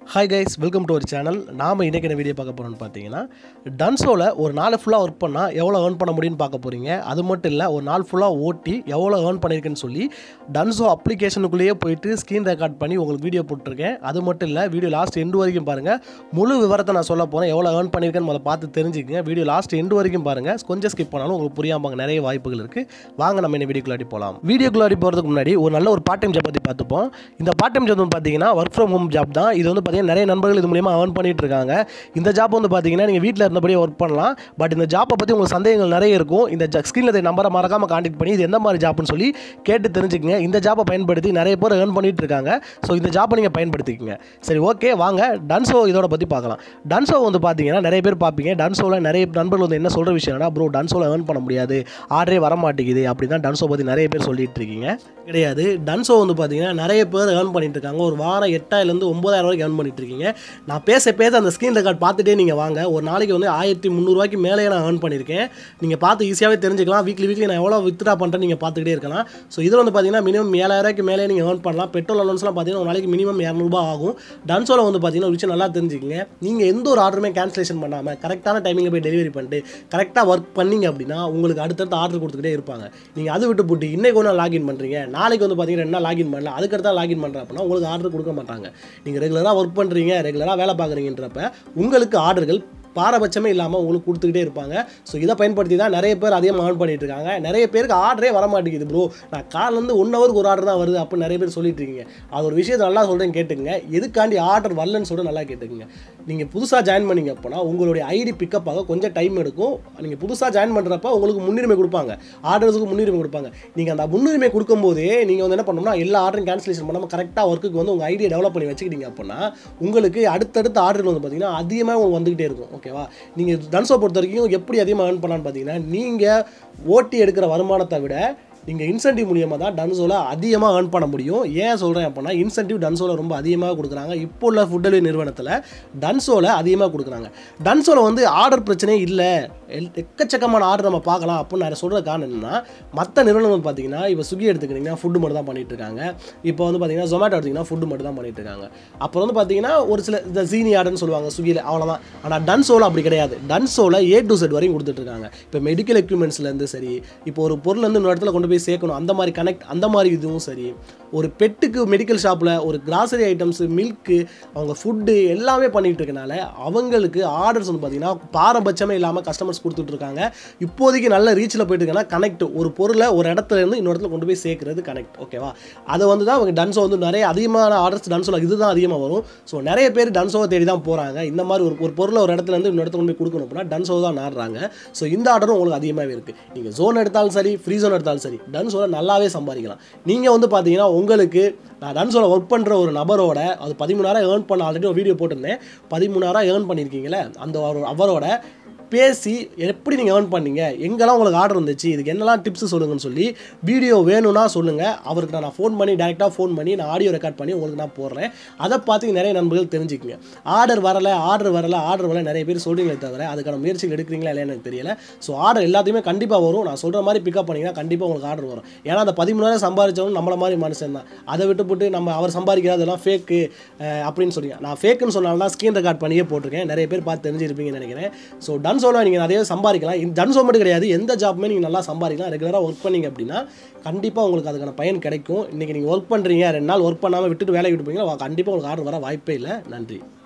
hi guys welcome to ஒரு channel நாம் இன்றைக்கி என்ன வீடியோ பார்க்க போகிறோம்னு பார்த்தீங்கன்னா டன்ஸோவில் ஒரு நாள் ஃபுல்லாக ஒர்க் பண்ணால் எவ்வளோ ஏர்ன் பண்ண முடியும்னு பார்க்க போகிறீங்க அது மட்டும் இல்லை ஒரு நாள் ஃபுல்லாக ஓட்டி எவ்வளோ ஏர்ன் பண்ணியிருக்கேன்னு சொல்லி டன்ஸோ அப்ளிகேஷனுக்குள்ளேயே போயிட்டு ஸ்க்ரீன் ரெக்கார்ட் பண்ணி உங்களுக்கு வீடியோ போட்டிருக்கேன் அது மட்டும் இல்லை வீடியோ லாஸ்ட் எண்டு வரைக்கும் பாருங்கள் முழு விவரத்தை நான் சொல்ல போகிறேன் எவ்வளோ ஏர்ன் பண்ணியிருக்கேன்னு முதல்ல பார்த்து தெரிஞ்சுக்கங்க வீடியோ லாஸ்ட் எண்டு வரைக்கும் பாருங்கள் கொஞ்சம் ஸ்கிப் பண்ணாலும் உங்களுக்கு புரியாமல் நிறைய வாய்ப்புகள் இருக்குது வாங்க நம்ம இந்த வீடியோக்குள்ளாடி போகலாம் வீடியோக்குள்ளாடி போகிறதுக்கு முன்னாடி ஒரு நல்ல ஒரு பார்ட் டைம் ஜாப் பற்றி பார்த்துப்போம் இந்த பார்ட் டைம் ஜாப் வந்து பார்த்தீங்கன்னா ஒர்க் ஃப்ரம் ஹோம் ஜாப் தான் இது வந்து பார்த்தீங்கன்னா நிறைய நண்பர்கள் இது மூலியமாக ஏர்ன் பண்ணிட்டு இருக்காங்க இந்த ஜாப் வந்து பார்த்தீங்கன்னா நீங்கள் வீட்டில் இருந்தபடியே ஒர்க் பண்ணலாம் பட் இந்த ஜாப்பை பற்றி உங்களுக்கு சந்தேகங்கள் நிறைய இருக்கும் இந்த ஸ்க்ரீனில் நம்பரை மறக்காமல் கான்டாக்ட் பண்ணி இது எந்த மாதிரி ஜாப்னு சொல்லி கேட்டு தெரிஞ்சுக்கங்க இந்த ஜாப்பை பயன்படுத்தி நிறைய பேர் ஏர்ன் பண்ணிட்டு இருக்காங்க ஸோ இந்த ஜாப்பை நீங்கள் பயன்படுத்திக்கங்க சரி ஓகே வாங்க டன்சோ இதோட பற்றி பார்க்கலாம் டன்சோ வந்து பார்த்தீங்கன்னா நிறைய பேர் பார்ப்பீங்க டன்சோவில் நிறைய நண்பர்கள் வந்து என்ன சொல்கிற விஷயம்னா ப்ரோ டன்சோவில் ஏர்ன் பண்ண முடியாது ஆர்டரே வர மாட்டேங்குது அப்படி தான் டன்சோ பற்றி நிறைய பேர் சொல்லிட்டு இருக்கீங்க கிடையாது டன்சோ வந்து பார்த்தீங்கன்னா நிறைய பேர் ஏர்ன் பண்ணிட்டு இருக்காங்க ஒரு வாரம் எட்டாயிரலேருந்து ஒம்பதாயிரம் வரைக்கும் ஏர்ன் பண்ணிட்டு இருக்கீங்க நான் பேச பேச அந்த ஸ்க்ரீன் ரெக்கார்ட் பார்த்துட்டே நீங்கள் வாங்க ஒரு நாளைக்கு வந்து ஆயிரத்தி முந்நூறுவாய்க்கு மேலே நான் ஏர்ன் பண்ணியிருக்கேன் நீங்கள் பார்த்து ஈஸியாகவே தெரிஞ்சுக்கலாம் வீக்லி வீக்லி நான் எவ்வளோ வித்ரா பண்ணுறேன் நீங்கள் பார்த்துக்கிட்டே இருக்கலாம் ஸோ இதில் வந்து பார்த்தீங்கன்னா மினிமம் ஏழாயிரூவாய்க்கு மேலே நீங்கள் ஏர்ன் பண்ணலாம் பெட்ரோல் அலோன்ஸ்லாம் பார்த்தீங்கன்னா ஒரு நாளைக்கு மினிமம் இரநூறுபா ஆகும் டன்சோவில் வந்து பார்த்தீங்கன்னா ஒரு விஷயம் நல்லா தெரிஞ்சுக்கங்க நீங்கள் எந்த ஒரு ஆர்டருமே கேன்சலேஷன் பண்ணாமல் கரெக்டான டைமிங்கில் போய் டெலிவரி பண்ணிட்டு கரெக்டாக ஒர்க் பண்ணீங்க அப்படின்னா உங்களுக்கு அடுத்தடுத்து ஆர்டர் கொடுத்துக்கிட்டே இருப்பாங்க நீங்கள் அது விட்டு போட்டு இன்னைக்கு ஒன்று லாகின் பண்ணுறீங்க நாளைக்கு வந்து பார்த்தீங்கன்னா ரெண்டு நாள் லாகின் பண்ணல அதுக்கடுத்தா லாகின் பண்ணுறேன் அப்படின்னா உங்களுக்கு ஆர்டர் கொடுக்க மாட்டாங்க நீங்கள் ரெகுலராக ஒர்க் பண்ணுறீங்க ரெகுலராக வேலை பார்க்குறீங்கன்றப்ப உங்களுக்கு ஆர்டர்கள் பாரபட்சமே இல்லாமல் உங்களுக்கு கொடுத்துக்கிட்டே இருப்பாங்க ஸோ இதை பயன்படுத்தி தான் நிறைய பேர் அதிகமாக ஏர்ன் பண்ணிட்டு இருக்காங்க நிறைய பேருக்கு ஆர்டரே வர மாட்டேங்குது ப்ரோ நான் காலிலேருந்து ஒன் ஹவருக்கு ஒரு ஆர்டர் தான் வருது அப்படின்னு நிறைய பேர் சொல்லிட்டு இருக்கீங்க அது ஒரு விஷயத்தை நல்லா சொல்கிறேன் கேட்டுங்க எதுக்காண்டி ஆர்டர் வரலன்னு சொல்லிட்டு நல்லா கேட்டுக்குங்க நீங்கள் புதுசாக ஜாயின் பண்ணீங்க அப்படின்னா உங்களுடைய ஐடி பிக்கப் ஆக கொஞ்சம் டைம் எடுக்கும் நீங்கள் புதுசாக ஜாயின் பண்ணுறப்ப உங்களுக்கு முன்னுரிமை கொடுப்பாங்க ஆர்டர்ஸுக்கு முன்னுரிமை கொடுப்பாங்க நீங்கள் அந்த முன்னுரிமை கொடுக்கும்போதே நீங்கள் வந்து என்ன பண்ணணும்னா எல்லா ஆர்டரும் கேன்சலேஷன் பண்ணாமல் கரெக்டாக ஒர்க்குக்கு வந்து உங்கள் ஐடியை டெவலப் பண்ணி வச்சுக்கிட்டீங்க அப்படின்னா உங்களுக்கு அடுத்தடுத்த ஆர்டர் வந்து பார்த்தீங்கன்னா அதிகமாக உங்களுக்கு வந்துகிட்டே இருக்கும் ஓகேவா நீங்கள் டன்ஸோ பொறுத்த வரைக்கும் எப்படி அதிகமாக ஏர்ன் பண்ணலான்னு பார்த்தீங்கன்னா நீங்கள் ஓட்டி எடுக்கிற வருமானத்தை விட நீங்கள் இன்சென்டிவ் மூலியமாக தான் டன்சோவில் அதிகமாக ஏர்ன் பண்ண முடியும் ஏன் சொல்கிறேன் அப்படின்னா இன்சென்டிவ் டன்சோவில் ரொம்ப அதிகமாக கொடுக்குறாங்க இப்போ உள்ள ஃபுட் டெலிவரி நிறுவனத்தில் டன்சோவில் அதிகமாக கொடுக்குறாங்க டன்சோவில் வந்து ஆர்டர் பிரச்சனையே இல்லை எல்- எக்கச்சக்கமான ஆர்டர் நம்ம பார்க்கலாம் அப்படின்னு நான் சொல்கிற காரணம் என்னன்னா மற்ற நிறுவனங்கள் பார்த்தீங்கன்னா இப்போ ஸ்விக்கி எடுத்துக்கிட்டிங்கன்னா ஃபுட்டு மட்டும் தான் பண்ணிட்டு இருக்காங்க இப்போ வந்து பார்த்தீங்கன்னா ஜொமேட்டோ எடுத்திங்கன்னா ஃபுட்டு மட்டும் தான் பண்ணிட்டு இருக்காங்க அப்புறம் வந்து பார்த்தீங்கன்னா ஒரு சில இந்த ஜீனி ஆர்டர்னு சொல்லுவாங்க ஸ்விக்கியில் அவ்வளோதான் ஆனால் டன்சோவில் அப்படி கிடையாது டன்சோவில் ஏ டு செட் வரையும் கொடுத்துட்ருக்காங்க இப்போ மெடிக்கல் எக்யூப்மெண்ட்ஸ்லேருந்து சரி இப்போ ஒரு பொருள் வந்து இன்னொரு இடத்துல கொண்டு போய் சேர்க்கணும் அந்த மாதிரி கனெக்ட் அந்த மாதிரி இதுவும் சரி ஒரு பெட்டுக்கு மெடிக்கல் ஷாப்பில் ஒரு கிராசரி ஐட்டம்ஸு மில்க்கு அவங்க ஃபுட்டு எல்லாமே பண்ணிகிட்டு இருக்கனால அவங்களுக்கு ஆர்டர்ஸ் வந்து பார்த்திங்கன்னா பாரபட்சமே இல்லாமல் கஸ்டமர்ஸ் கொடுத்துட்ருக்காங்க இப்போதைக்கு நல்ல ரீச்சில் போயிட்டு இருக்கேன்னா கனெக்ட் ஒரு பொருளை ஒரு இடத்துல இருந்து இன்னொரு இடத்துல கொண்டு போய் சேர்க்கறது கனெக்ட் ஓகேவா அதை வந்து தான் அவங்க டன்ஸோ வந்து நிறைய அதிகமான ஆர்டர்ஸ் டன்ஸோவில் இதுதான் அதிகமாக வரும் ஸோ நிறைய பேர் டன்ஸோவை தேடி தான் போகிறாங்க இந்த மாதிரி ஒரு ஒரு பொருளை ஒரு இடத்துல இருந்து இன்னொரு இடத்துல கொண்டு போய் கொடுக்கணும் அப்படின்னா டன்ஸோ தான் நாடுறாங்க ஸோ இந்த ஆர்டரும் உங்களுக்கு அதிகமாகவே இருக்குது நீங்கள் ஜோன் எடுத்தாலும் சரி ஃப்ரீ ஜோன் எடுத்தாலும் சரி டன்ஸோவில் நல்லாவே சம்பாதிக்கலாம் நீங்கள் வந்து பார்த்தீங்கன்னா உங்களுக்கு நான் டன்ஸோவில் ஒர்க் பண்ணுற ஒரு நபரோட அது பதிமூணாயிரம் ஏர்ன் பண்ண ஆல்ரெடி ஒரு வீடியோ போட்டிருந்தேன் பதிமூணாயிரம் ஏர்ன் பண்ணியிருக்கீங்களே அந்த ஒரு அவரோட பேசி எப்படி நீங்கள் ஏர்ன் பண்ணீங்க எங்கெல்லாம் உங்களுக்கு ஆர்டர் வந்துச்சு இதுக்கு என்னெல்லாம் டிப்ஸ் சொல்லுங்கன்னு சொல்லி வீடியோ வேணும்னா சொல்லுங்கள் அவருக்கு நான் ஃபோன் பண்ணி டேரெக்டாக ஃபோன் பண்ணி நான் ஆடியோ ரெக்கார்ட் பண்ணி உங்களுக்கு நான் போடுறேன் அதை பார்த்து நிறைய நண்பர்கள் தெரிஞ்சுக்கங்க ஆர்டர் வரல ஆர்டர் வரல ஆர்டர் வரல நிறைய பேர் சொல்கிறீங்களே தவிர அதுக்கான முயற்சிகள் எடுக்கிறீங்களா இல்லையா எனக்கு தெரியல ஸோ ஆர்டர் எல்லாத்தையுமே கண்டிப்பாக வரும் நான் சொல்கிற மாதிரி பிக்கப் பண்ணிங்கன்னா கண்டிப்பாக உங்களுக்கு ஆர்டர் வரும் ஏன்னா அந்த பதிமூணாயிரம் சம்பாதிச்சவங்க நம்மள மாதிரி மனுஷன் தான் அதை விட்டு போட்டு நம்ம அவர் சம்பாதிக்கிறதெல்லாம் ஃபேக்கு அப்படின்னு சொல்லுங்க நான் ஃபேக்குன்னு சொன்னால்தான் ஸ்க்ரீன் ரெக்கார்ட் பண்ணியே போட்டிருக்கேன் நிறைய பேர் பார்த்து தெரிஞ்சிருப்பீங்கன்னு நினைக்கிறேன் ஸோ டன்சோவில் நீங்கள் நிறைய சம்பாதிக்கலாம் இந்த டன்சோ மட்டும் கிடையாது எந்த ஜாப்புமே நீங்கள் நல்லா சம்பாதிக்கலாம் ரெகுலராக ஒர்க் பண்ணீங்க அப்படின்னா கண்டிப்பாக உங்களுக்கு அதுக்கான பயன் கிடைக்கும் இன்றைக்கி நீங்கள் ஒர்க் பண்ணுறீங்க ரெண்டு நாள் ஒர்க் பண்ணாமல் விட்டுட்டு வேலைக்கு விட்டு போனீங்கன்னா கண்டிப்பாக உங்களுக்கு ஆர்டர் வர வாய்ப்பே இல்லை நன்றி